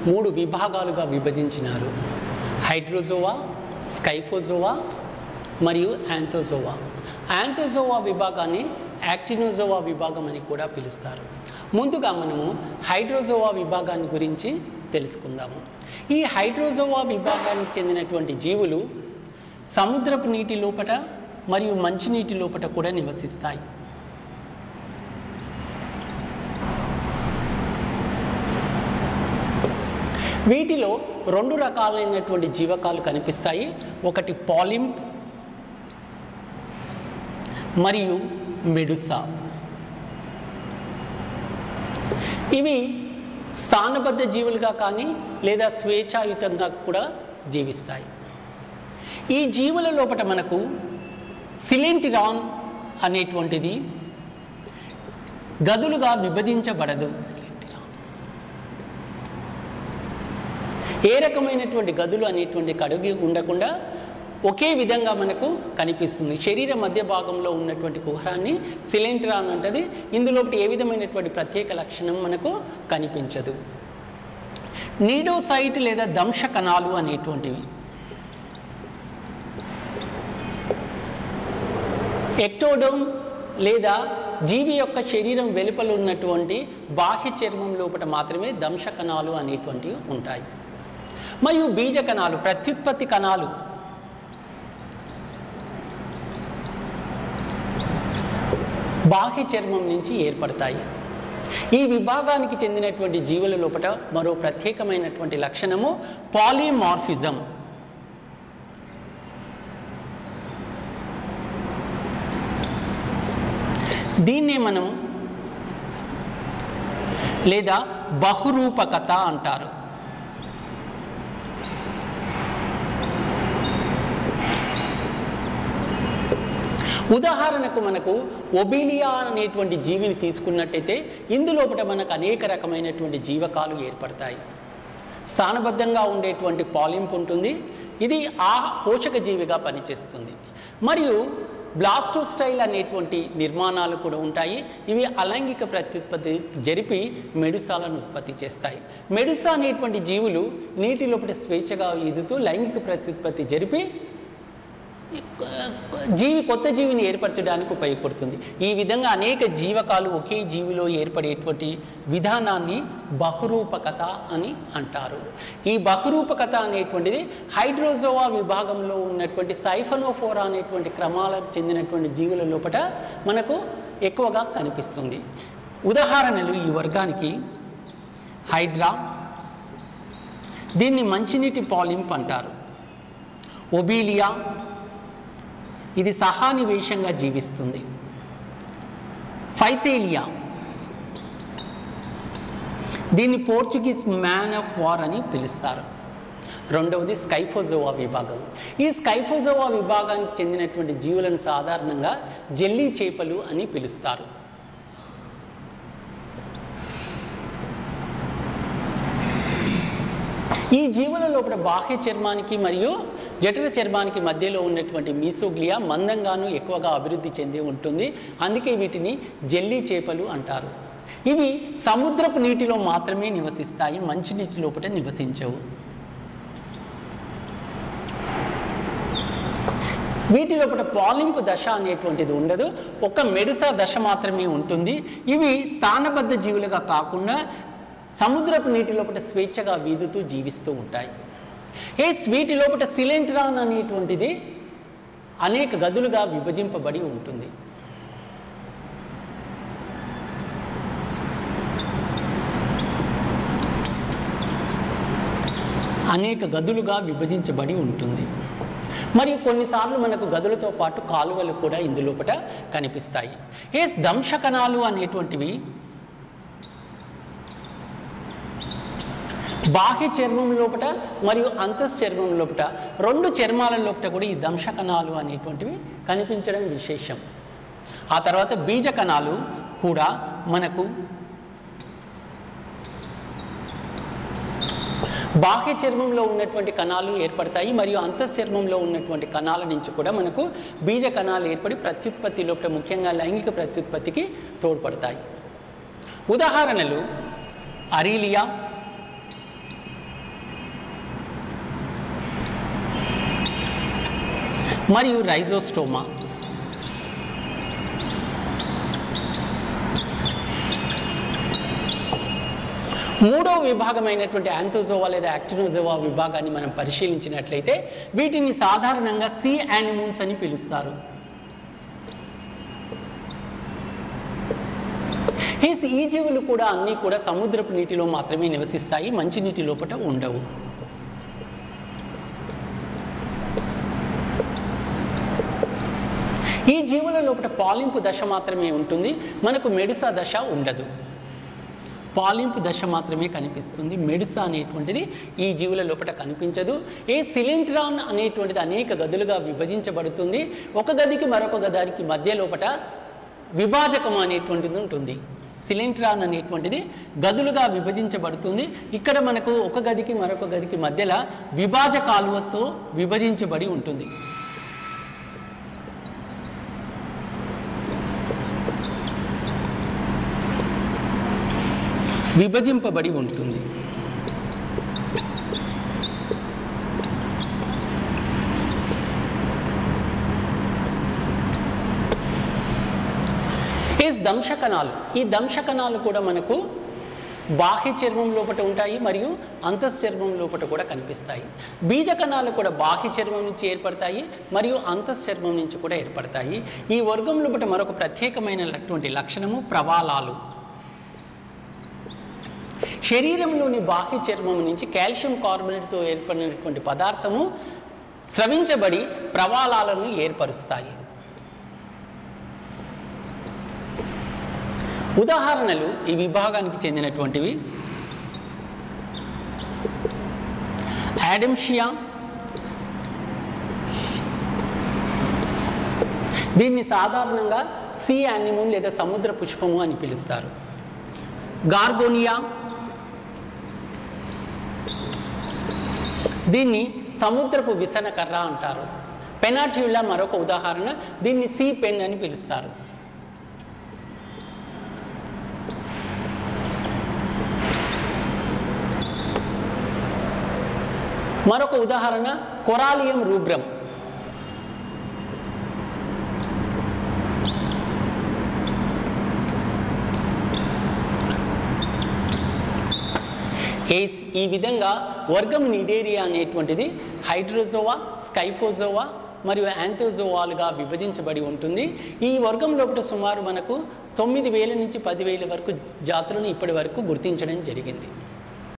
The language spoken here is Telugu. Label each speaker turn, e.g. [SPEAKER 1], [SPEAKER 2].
[SPEAKER 1] మూడు విభాగాలుగా విభజించినారు హైడ్రోజోవా స్కైఫోజోవా మరియు యాంథోజోవా యాంథోజోవా విభాగాన్ని యాక్టినోజోవా విభాగం అని కూడా పిలుస్తారు ముందుగా మనము హైడ్రోజోవా విభాగాన్ని గురించి తెలుసుకుందాము ఈ హైడ్రోజోవా విభాగానికి చెందినటువంటి జీవులు సముద్రపు నీటి లోపట మరియు మంచినీటి లోపట కూడా నివసిస్తాయి వీటిలో రెండు రకాలైనటువంటి జీవకాలు కనిపిస్తాయి ఒకటి పాలింప్ మరియు మెడుసా ఇవి స్థానబద్ధ జీవులుగా కానీ లేదా స్వేచ్ఛాయుతంగా కూడా జీవిస్తాయి ఈ జీవుల లోపల మనకు సిలింటిరాన్ అనేటువంటిది గదులుగా విభజించబడదు సిలింటిరాన్ ఏ రకమైనటువంటి గదులు అనేటువంటి కడుగు ఉండకుండా ఒకే విధంగా మనకు కనిపిస్తుంది శరీర మధ్య భాగంలో ఉన్నటువంటి కుహరాన్ని సిలింట్రాన్ అంటది ఇందులో ఏ విధమైనటువంటి ప్రత్యేక లక్షణం మనకు కనిపించదు నీడోసైట్ లేదా దంశ కణాలు అనేటువంటివి ఎక్టోడోమ్ లేదా జీవి యొక్క శరీరం వెలుపల ఉన్నటువంటి బాహ్య చర్మం లోపల మాత్రమే దంశ కణాలు అనేటువంటివి ఉంటాయి మరియు బీజ కణాలు ప్రత్యుత్పత్తి కణాలు బాహ్య చర్మం నుంచి ఏర్పడతాయి ఈ విభాగానికి చెందినటువంటి జీవుల లోపల మరో ప్రత్యేకమైనటువంటి లక్షణము పాలిమార్ఫిజం దీన్నే మనం లేదా బహురూపకత అంటారు ఉదాహరణకు మనకు ఒబిలియా అనేటువంటి జీవిని తీసుకున్నట్టయితే ఇందులోపట మనకు అనేక రకమైనటువంటి జీవకాలు ఏర్పడతాయి స్థానబద్ధంగా ఉండేటువంటి పాలింప్ ఉంటుంది ఇది ఆ పోషక జీవిగా పనిచేస్తుంది మరియు బ్లాస్టోస్టైల్ అనేటువంటి నిర్మాణాలు కూడా ఉంటాయి ఇవి అలైంగిక ప్రత్యుత్పత్తి జరిపి మెడుసాలను ఉత్పత్తి చేస్తాయి మెడుసా అనేటువంటి జీవులు నీటి లోపల స్వేచ్ఛగా ఈదుతూ లైంగిక ప్రత్యుత్పత్తి జరిపి జీవి కొత్త జీవిని ఏర్పరచడానికి ఉపయోగపడుతుంది ఈ విధంగా అనేక జీవకాలు ఒకే జీవిలో ఏర్పడేటువంటి విధానాన్ని బహురూపకత అని అంటారు ఈ బహురూపకత అనేటువంటిది హైడ్రోజోవా విభాగంలో ఉన్నటువంటి సైఫనోఫోరా అనేటువంటి క్రమాలకు చెందినటువంటి జీవుల లోపల మనకు ఎక్కువగా కనిపిస్తుంది ఉదాహరణలు ఈ వర్గానికి హైడ్రా దీన్ని మంచినీటి పాలింప్ అంటారు ఒబీలియా ఇది సహానివేశంగా జీవిస్తుంది ఫైసేలియా దీన్ని పోర్చుగీస్ మ్యాన్ ఆఫ్ వార్ అని పిలుస్తారు రెండవది స్కైఫోజోవా విభాగం ఈ స్కైఫోజోవా విభాగానికి చెందినటువంటి జీవులను సాధారణంగా జెల్లీ చేపలు అని పిలుస్తారు ఈ జీవుల లోపల బాహ్య చర్మానికి మరియు జఠర చర్మానికి మధ్యలో ఉన్నటువంటి మీసోగ్లియా మందంగాను ఎక్కువగా అభివృద్ధి చెంది ఉంటుంది అందుకే వీటిని జెల్లీ చేపలు అంటారు ఇవి సముద్రపు నీటిలో మాత్రమే నివసిస్తాయి మంచినీటి లోపల నివసించవు వీటి లోపల పాలింపు దశ అనేటువంటిది ఉండదు ఒక మెడుస దశ మాత్రమే ఉంటుంది ఇవి స్థానబద్ధ జీవులుగా కాకుండా సముద్రపు నీటి లోపల స్వేచ్ఛగా వీదుతూ జీవిస్తూ ఉంటాయి ఏ వీటి లోపల సిలెంట్రాన్ అనేటువంటిది అనేక గదులుగా విభజింపబడి ఉంటుంది అనేక గదులుగా విభజించబడి ఉంటుంది మరియు కొన్నిసార్లు మనకు గదులతో పాటు కాలువలు కూడా ఇందులోపట కనిపిస్తాయి ఏ దంశ కణాలు అనేటువంటివి బాహ్య చర్మం లోపట మరియు అంతశ్చర్మం లోపట రెండు చర్మాల లోపట కూడా ఈ దంశ కణాలు అనేటువంటివి కనిపించడం విశేషం ఆ తర్వాత బీజ కణాలు కూడా మనకు బాహ్య చర్మంలో ఉన్నటువంటి కణాలు ఏర్పడతాయి మరియు అంతశ్చర్మంలో ఉన్నటువంటి కణాల నుంచి కూడా మనకు బీజ కణాలు ఏర్పడి ప్రత్యుత్పత్తి లోపల ముఖ్యంగా లైంగిక ప్రత్యుత్పత్తికి తోడ్పడతాయి ఉదాహరణలు అరీలియా మరియు రైజోస్టోమా మూడో విభాగమైనటువంటి యాంథోజోవా లేదా యాక్టినోజోవా విభాగాన్ని మనం పరిశీలించినట్లయితే వీటిని సాధారణంగా సీ యానిమూన్స్ అని పిలుస్తారు హేస్ ఈ జీవులు కూడా అన్నీ కూడా సముద్రపు నీటిలో మాత్రమే నివసిస్తాయి మంచినీటి లోపల ఉండవు ఈ జీవుల లోపల పాలింపు దశ మాత్రమే ఉంటుంది మనకు మెడుసా దశ ఉండదు పాలింపు దశ మాత్రమే కనిపిస్తుంది మెడుసా అనేటువంటిది ఈ జీవుల లోపల కనిపించదు ఏ సిలింట్రాన్ అనేటువంటిది అనేక గదులుగా విభజించబడుతుంది ఒక గదికి మరొక గదానికి మధ్య లోపల విభాజకం అనేటువంటిది ఉంటుంది సిలింట్రాన్ అనేటువంటిది గదులుగా విభజించబడుతుంది ఇక్కడ మనకు ఒక గదికి మరొక గదికి మధ్యలో విభాజ కాలువతో విభజించబడి ఉంటుంది విభజింపబడి ఉంటుంది ఈస్ దంశకణాలు ఈ దంశకణాలు కూడా మనకు బాహ్య చర్మం లోపల ఉంటాయి మరియు అంతశ్చర్మం లోపల కూడా కనిపిస్తాయి బీజకణాలు కూడా బాహ్య చర్మం నుంచి ఏర్పడతాయి మరియు అంతశ్చర్మం నుంచి కూడా ఏర్పడతాయి ఈ వర్గం లోపల మరొక ప్రత్యేకమైనటువంటి లక్షణము ప్రవాలాలు శరీరంలోని బాహ్య చర్మం నుంచి కాల్షియం కార్బోనేట్తో ఏర్పడినటువంటి పదార్థము స్రవించబడి ప్రవాలాలను ఏర్పరుస్తాయి ఉదాహరణలు ఈ విభాగానికి చెందినటువంటివి యాడమ్షియా దీన్ని సాధారణంగా సీ యానిమూన్ లేదా సముద్ర పుష్పము అని పిలుస్తారు గార్గోనియా దీన్ని సముద్రపు విసనకర్ర అంటారు పెనాట్యులా మరొక ఉదాహరణ దీన్ని సీ పెన్ అని పిలుస్తారు మరొక ఉదాహరణ కొరాలియం రూబ్రం ఏస్ ఈ విధంగా వర్గం నిడేరియా అనేటువంటిది హైడ్రోజోవా స్కైఫోజోవా మరియు యాంథోజోవాలుగా విభజించబడి ఉంటుంది ఈ వర్గం లోపల సుమారు మనకు తొమ్మిది వేల నుంచి పదివేల వరకు జాతులను ఇప్పటి వరకు గుర్తించడం జరిగింది